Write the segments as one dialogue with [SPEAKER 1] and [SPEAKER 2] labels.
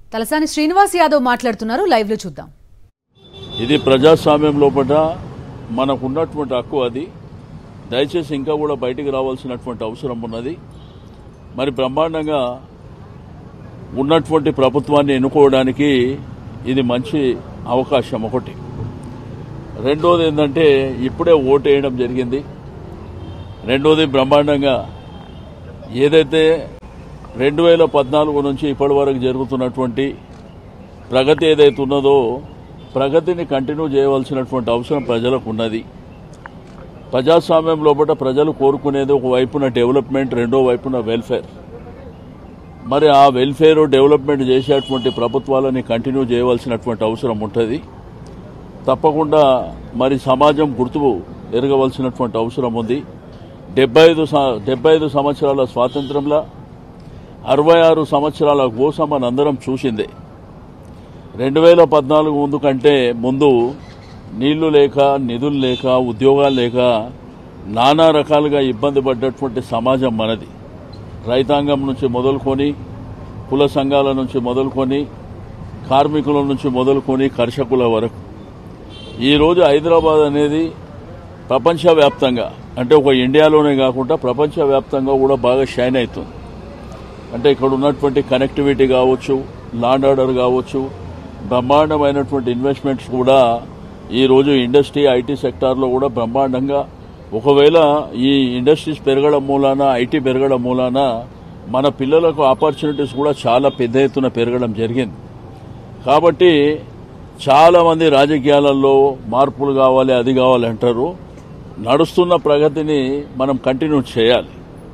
[SPEAKER 1] తలసాని శ్రీనివాస్ యాదవ్ మాట్లాడుతున్నారు లైవ్ లో చూద్దాం
[SPEAKER 2] ఇది ప్రజాస్వామ్యం లోపల మనకు ఉన్నటువంటి హక్కు అది దయచేసి ఇంకా కూడా బయటికి రావాల్సినటువంటి అవసరం ఉన్నది మరి బ్రహ్మాండంగా ఉన్నటువంటి ప్రభుత్వాన్ని ఎన్నుకోవడానికి ఇది మంచి అవకాశం ఒకటి రెండోది ఏంటంటే ఇప్పుడే ఓటు వేయడం జరిగింది రెండోది బ్రహ్మాండంగా ఏదైతే రెండు వేల పద్నాలుగు నుంచి ఇప్పటి వరకు జరుగుతున్నటువంటి ప్రగతి ఏదైతే ఉన్నదో ప్రగతిని కంటిన్యూ చేయవలసినటువంటి అవసరం ప్రజలకు ఉన్నది ప్రజాస్వామ్యం లోపల ప్రజలు కోరుకునేది ఒక వైపున డెవలప్మెంట్ రెండో వైపున వెల్ఫేర్ మరి ఆ వెల్ఫేర్ డెవలప్మెంట్ చేసేటువంటి ప్రభుత్వాలని కంటిన్యూ చేయవలసినటువంటి అవసరం ఉంటుంది తప్పకుండా మరి సమాజం గుర్తు ఎరగవలసినటువంటి అవసరం ఉంది డెబ్బై ఐదు డెబ్బై ఐదు సంవత్సరాల స్వాతంత్రంలో అరవై ఆరు సంవత్సరాల కోసం మనందరం చూసిందే రెండు వేల పద్నాలుగు ముందు కంటే ముందు నీళ్లు లేక నిధులు లేక ఉద్యోగాలు లేక నానా రకాలుగా ఇబ్బంది పడ్డటువంటి సమాజం మనది రైతాంగం నుంచి మొదలుకొని కుల సంఘాల నుంచి మొదలుకొని కార్మికుల నుంచి మొదలుకొని కర్షకుల వరకు ఈరోజు హైదరాబాద్ అనేది ప్రపంచవ్యాప్తంగా అంటే ఒక ఇండియాలోనే కాకుండా ప్రపంచవ్యాప్తంగా కూడా బాగా షైన్ అవుతుంది అంటే ఇక్కడ ఉన్నటువంటి కనెక్టివిటీ కావచ్చు లాండ్ ఆర్డర్ కావచ్చు బ్రహ్మాండమైనటువంటి ఇన్వెస్ట్మెంట్స్ కూడా ఈ రోజు ఇండస్ట్రీ ఐటీ సెక్టార్లో కూడా బ్రహ్మాండంగా ఒకవేళ ఈ ఇండస్ట్రీస్ పెరగడం మూలాన ఐటీ పెరగడం మూలాన మన పిల్లలకు ఆపర్చునిటీస్ కూడా చాలా పెద్ద ఎత్తున పెరగడం జరిగింది కాబట్టి చాలా మంది రాజకీయాలలో మార్పులు కావాలి అది కావాలి అంటారు నడుస్తున్న ప్రగతిని మనం కంటిన్యూ చేయాలి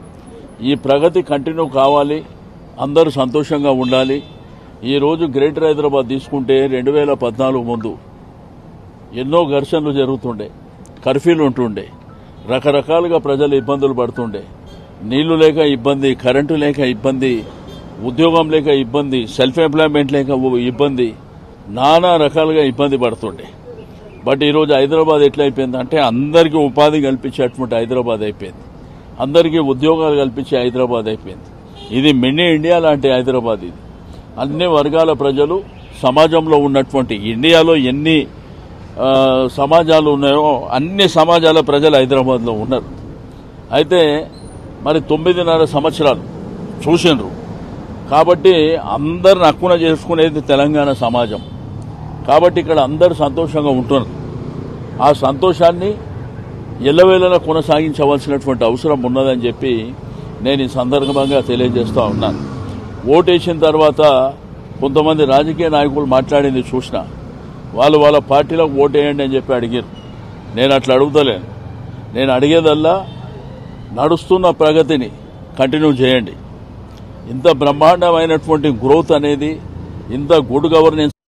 [SPEAKER 2] ఈ ప్రగతి కంటిన్యూ కావాలి అందరూ సంతోషంగా ఉండాలి ఈరోజు గ్రేటర్ హైదరాబాద్ తీసుకుంటే రెండు వేల పద్నాలుగు ముందు ఎన్నో ఘర్షణలు జరుగుతుండే కర్ఫ్యూలు ఉంటుండే రకరకాలుగా ప్రజలు ఇబ్బందులు పడుతుండే నీళ్లు లేక ఇబ్బంది కరెంటు లేక ఇబ్బంది ఉద్యోగం లేక ఇబ్బంది సెల్ఫ్ ఎంప్లాయ్మెంట్ లేక ఇబ్బంది నానా రకాలుగా ఇబ్బంది పడుతుండే బట్ ఈరోజు హైదరాబాద్ ఎట్లా అయిపోయింది అంటే అందరికీ ఉపాధి కల్పించేటువంటి హైదరాబాద్ అయిపోయింది అందరికీ ఉద్యోగాలు కల్పించే హైదరాబాద్ అయిపోయింది ఇది మినీ ఇండియా లాంటి హైదరాబాద్ ఇది అన్ని వర్గాల ప్రజలు సమాజంలో ఉన్నటువంటి ఇండియాలో ఎన్ని ఆ, సమాజాలు ఉన్నాయో అన్ని సమాజాల ప్రజలు హైదరాబాద్లో ఉన్నారు అయితే మరి తొమ్మిదిన్నర సంవత్సరాలు చూసిండ్రు కాబట్టి అందరిని హక్కున చేసుకునేది తెలంగాణ సమాజం కాబట్టి ఇక్కడ అందరు సంతోషంగా ఉంటున్నారు ఆ సంతోషాన్ని ఎల్లవేళలా కొనసాగించవలసినటువంటి అవసరం ఉన్నదని చెప్పి నేను ఈ సందర్భంగా తెలియజేస్తా ఉన్నాను ఓటేసిన తర్వాత కొంతమంది రాజకీయ నాయకులు మాట్లాడింది చూసిన వాళ్ళు వాళ్ళ పార్టీలకు ఓటేయండి అని చెప్పి అడిగారు నేను అట్లా అడుగుతలేను నేను అడిగేదల్లా నడుస్తున్న ప్రగతిని కంటిన్యూ చేయండి ఇంత బ్రహ్మాండమైనటువంటి గ్రోత్ అనేది ఇంత గుడ్ గవర్నెన్స్